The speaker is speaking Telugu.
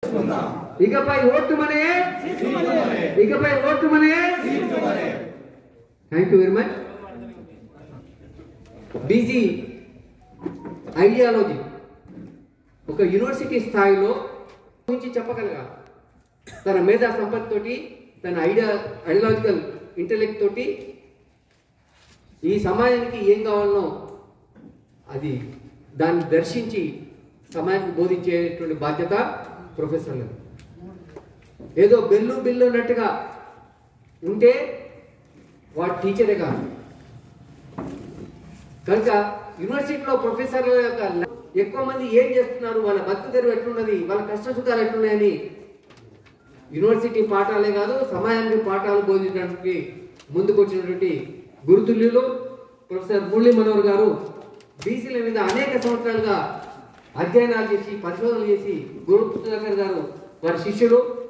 ఇకపై ఓటు మనే ఇకపై ఓటు మనే థ్యాంక్ యూ వెరీ మచ్ బీజీ ఐడియాలజీ ఒక యూనివర్సిటీ స్థాయిలో గురించి చెప్పగలగాలి తన మేధా సంపత్తి తోటి తన ఐడియా ఐడియాలజికల్ ఇంటెలెక్ట్ తోటి ఈ సమాజానికి ఏం కావాలనో అది దాన్ని దర్శించి సమాజానికి బోధించేటువంటి బాధ్యత ప్రొఫెసర్లు ఏదో బెల్లు బిల్లు అన్నట్టుగా ఉంటే వాడు టీచరే కాదు కనుక యూనివర్సిటీలో ప్రొఫెసర్ల యొక్క ల- ఎక్కువ మంది ఏం చేస్తున్నారు వాళ్ళ బతుకు తెరువు ఎట్లున్నది వాళ్ళ కష్ట సుఖాలు ఎట్లున్నాయని యూనివర్సిటీ పాఠాలే కాదు సమాజానికి పాఠాలు బోధించడానికి ముందుకు వచ్చినటువంటి గురుతుల్యులు ప్రొఫెసర్ మురళీ మనోహర్ గారు బీసీల మీద అనేక సంవత్సరాలుగా అధ్యయనాలు చేసి పరిశోధనలు చేసి గురు పుస్తకర్ గారు వారి శిష్యులు